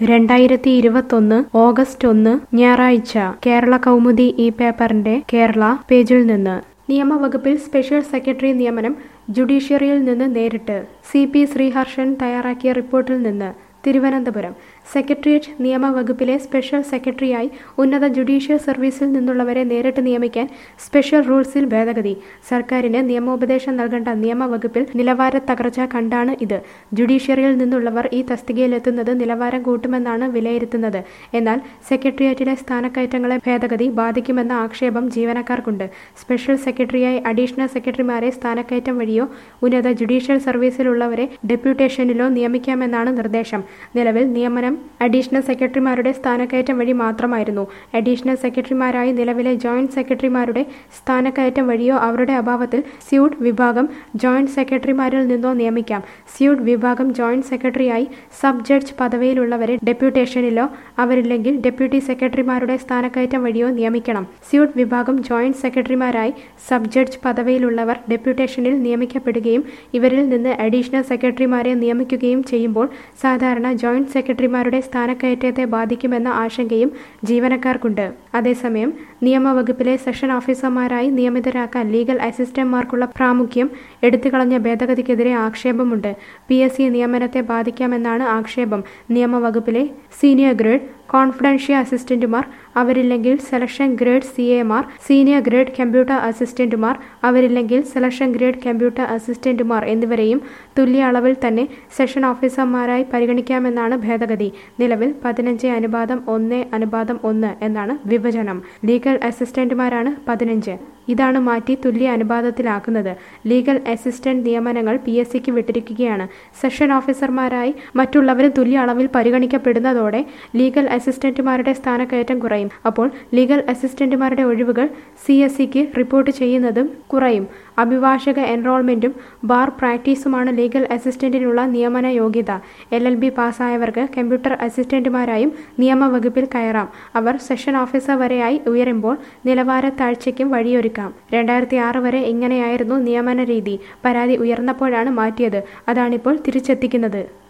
രണ്ടായിരത്തി ഇരുപത്തൊന്ന് ഓഗസ്റ്റ് ഒന്ന് ഞായറാഴ്ച കേരള കൗമുദി ഈ പേപ്പറിന്റെ കേരള പേജിൽ നിന്ന് നിയമവകുപ്പിൽ സ്പെഷ്യൽ സെക്രട്ടറി നിയമനം ജുഡീഷ്യറിയിൽ നിന്ന് നേരിട്ട് സി പി ശ്രീഹർഷൻ തയ്യാറാക്കിയ റിപ്പോർട്ടിൽ നിന്ന് തിരുവനന്തപുരം സെക്രട്ടേറിയറ്റ് നിയമവകുപ്പിലെ സ്പെഷ്യൽ സെക്രട്ടറിയായി ഉന്നത ജുഡീഷ്യൽ സർവീസിൽ നിന്നുള്ളവരെ നേരിട്ട് നിയമിക്കാൻ സ്പെഷ്യൽ റൂൾസിൽ ഭേദഗതി സർക്കാരിന് നിയമോപദേശം നൽകേണ്ട നിയമവകുപ്പിൽ നിലവാര തകർച്ച കണ്ടാണ് ഇത് ജുഡീഷ്യറിയിൽ നിന്നുള്ളവർ ഈ തസ്തികയിലെത്തുന്നത് നിലവാരം കൂട്ടുമെന്നാണ് വിലയിരുത്തുന്നത് എന്നാൽ സെക്രട്ടേറിയറ്റിലെ സ്ഥാനക്കയറ്റങ്ങളെ ഭേദഗതി ബാധിക്കുമെന്ന ആക്ഷേപം ജീവനക്കാർക്കുണ്ട് സ്പെഷ്യൽ സെക്രട്ടറിയായി അഡീഷണൽ സെക്രട്ടറിമാരെ സ്ഥാനക്കയറ്റം വഴിയോ ഉന്നത ജുഡീഷ്യൽ സർവീസിലുള്ളവരെ ഡെപ്യൂട്ടേഷനിലോ നിയമിക്കാമെന്നാണ് നിർദ്ദേശം നിലവിൽ നിയമനം അഡീഷണൽ സെക്രട്ടറിമാരുടെ സ്ഥാനക്കയറ്റം വഴി മാത്രമായിരുന്നു അഡീഷണൽ സെക്രട്ടറിമാരായി നിലവിലെ ജോയിന്റ് സെക്രട്ടറിമാരുടെ സ്ഥാനക്കയറ്റം വഴിയോ അവരുടെ അഭാവത്തിൽ സ്യൂട്ട് വിഭാഗം ജോയിന്റ് സെക്രട്ടറിമാരിൽ നിന്നോ നിയമിക്കാം സ്യൂട്ട് വിഭാഗം ജോയിന്റ് സെക്രട്ടറിയായി സബ് ജഡ്ജ് പദവിയിലുള്ളവരെ ഡെപ്യൂട്ടേഷനിലോ അവരില്ലെങ്കിൽ ഡെപ്യൂട്ടി സെക്രട്ടറിമാരുടെ സ്ഥാനക്കയറ്റം വഴിയോ നിയമിക്കണം സ്യൂട്ട് വിഭാഗം ജോയിന്റ് സെക്രട്ടറിമാരായി സബ് ജഡ്ജ് പദവിയിലുള്ളവർ ഡെപ്യൂട്ടേഷനിൽ നിയമിക്കപ്പെടുകയും ഇവരിൽ നിന്ന് അഡീഷണൽ സെക്രട്ടറിമാരെ നിയമിക്കുകയും ചെയ്യുമ്പോൾ സാധാരണ ജോയിന്റ് സെക്രട്ടറിമാരുടെ സ്ഥാനക്കയറ്റത്തെ ബാധിക്കുമെന്ന ആശങ്കയും ജീവനക്കാർക്കുണ്ട് അതേസമയം നിയമവകുപ്പിലെ സെഷൻ ഓഫീസർമാരായി നിയമിതരാക്കാൻ ലീഗൽ അസിസ്റ്റന്റ്മാർക്കുള്ള പ്രാമുഖ്യം എടുത്തുകളഞ്ഞ ഭേദഗതിക്കെതിരെ ആക്ഷേപമുണ്ട് പി എസ് സി നിയമനത്തെ ബാധിക്കാമെന്നാണ് ആക്ഷേപം നിയമവകുപ്പിലെ സീനിയർ ഗ്രേഡ് കോൺഫിഡൻഷ്യൽ അസിസ്റ്റന്റുമാർ അവരില്ലെങ്കിൽ സെലക്ഷൻ ഗ്രേഡ് സി എമാർ സീനിയർ ഗ്രേഡ് കമ്പ്യൂട്ടർ അസിസ്റ്റന്റുമാർ അവരില്ലെങ്കിൽ സെലക്ഷൻ ഗ്രേഡ് കമ്പ്യൂട്ടർ അസിസ്റ്റന്റുമാർ എന്നിവരെയും തുല്യ അളവിൽ തന്നെ സെഷൻ ഓഫീസർമാരായി പരിഗണിക്കാമെന്നാണ് ഭേദഗതി നിലവിൽ പതിനഞ്ച് അനുപാതം ഒന്ന് അനുപാതം ഒന്ന് എന്നാണ് വിഭജനം ലീഗൽ അസിസ്റ്റന്റുമാരാണ് പതിനഞ്ച് ഇതാണ് മാറ്റി തുല്യ അനുപാതത്തിലാക്കുന്നത് ലീഗൽ അസിസ്റ്റന്റ് നിയമനങ്ങൾ പി എസ് സിക്ക് വിട്ടിരിക്കുകയാണ് സെഷൻ ഓഫീസർമാരായി മറ്റുള്ളവരും തുല്യ അളവിൽ പരിഗണിക്കപ്പെടുന്നതോടെ ലീഗൽ അസിസ്റ്റന്റുമാരുടെ സ്ഥാനക്കയറ്റം കുറയും അപ്പോൾ ലീഗൽ അസിസ്റ്റന്റുമാരുടെ ഒഴിവുകൾ സി എസ് സിക്ക് റിപ്പോർട്ട് ചെയ്യുന്നതും കുറയും അഭിഭാഷക എൻറോൾമെന്റും ബാർ പ്രാക്ടീസുമാണ് ലീഗൽ അസിസ്റ്റന്റിനുള്ള നിയമന യോഗ്യത എൽ എൽ ബി പാസ്സായവർക്ക് കമ്പ്യൂട്ടർ അസിസ്റ്റന്റുമാരായും നിയമവകുപ്പിൽ കയറാം അവർ സെഷൻ ഓഫീസർ വരെയായി ഉയരുമ്പോൾ നിലവാര താഴ്ചയ്ക്കും വഴിയൊരുക്കാം രണ്ടായിരത്തി ആറ് വരെ ഇങ്ങനെയായിരുന്നു നിയമന രീതി പരാതി ഉയർന്നപ്പോഴാണ് മാറ്റിയത് അതാണിപ്പോൾ തിരിച്ചെത്തിക്കുന്നത്